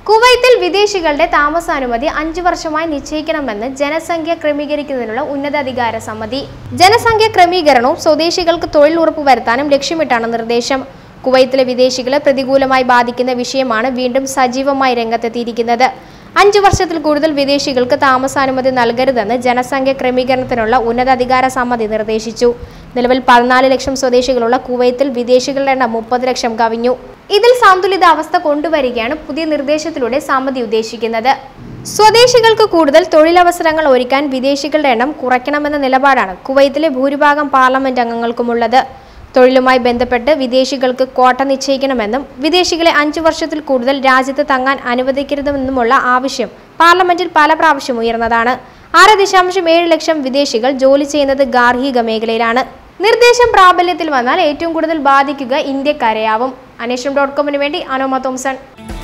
കുവൈത്തിൽ വിദേശികളുടെ താമസാനുമതി അഞ്ചു വർഷമായി നിശ്ചയിക്കണമെന്ന് ജനസംഖ്യ ക്രമീകരിക്കുന്നതിനുള്ള ഉന്നതാധികാര സമിതി ജനസംഖ്യ ക്രമീകരണവും സ്വദേശികൾക്ക് തൊഴിൽ ഉറപ്പുവരുത്താനും ലക്ഷ്യമിട്ടാണ് നിർദ്ദേശം കുവൈത്തിലെ വിദേശികളെ പ്രതികൂലമായി ബാധിക്കുന്ന വിഷയമാണ് വീണ്ടും സജീവമായി രംഗത്തെത്തിയിരിക്കുന്നത് അഞ്ചു വർഷത്തിൽ കൂടുതൽ വിദേശികൾക്ക് താമസാനുമതി നൽകരുതെന്ന് ജനസംഖ്യ ക്രമീകരണത്തിനുള്ള ഉന്നതാധികാര സമിതി നിർദ്ദേശിച്ചു നിലവിൽ പതിനാല് ലക്ഷം സ്വദേശികളുള്ള കുവൈത്തിൽ വിദേശികളുടെ എണ്ണം മുപ്പത് ലക്ഷം കവിഞ്ഞു ഇതിൽ സന്തുലിതാവസ്ഥ കൊണ്ടുവരികയാണ് പുതിയ നിർദ്ദേശത്തിലൂടെ സമിതി ഉദ്ദേശിക്കുന്നത് സ്വദേശികൾക്ക് കൂടുതൽ തൊഴിലവസരങ്ങൾ ഒരുക്കാൻ വിദേശികളുടെ എണ്ണം കുറയ്ക്കണമെന്ന നിലപാടാണ് കുവൈത്തിലെ ഭൂരിഭാഗം പാർലമെന്റ് അംഗങ്ങൾക്കുമുള്ളത് തൊഴിലുമായി ബന്ധപ്പെട്ട് വിദേശികൾക്ക് ക്വാട്ട നിശ്ചയിക്കണമെന്നും വിദേശികളെ അഞ്ചു വർഷത്തിൽ കൂടുതൽ രാജ്യത്ത് തങ്ങാൻ അനുവദിക്കരുതെന്നുമുള്ള ആവശ്യം പാർലമെന്റിൽ പല പ്രാവശ്യം ഉയർന്നതാണ് ആറ് ദശാംശം ഏഴ് ലക്ഷം വിദേശികൾ ജോലി ചെയ്യുന്നത് ഗാർഹിക മേഖലയിലാണ് നിർദ്ദേശം പ്രാബല്യത്തിൽ വന്നാൽ ഏറ്റവും കൂടുതൽ ബാധിക്കുക ഇന്ത്യക്കാരെയാവും അന്വേഷണം ഡോട്ട് കോമിന് വേണ്ടി അനോമ തോംസൺ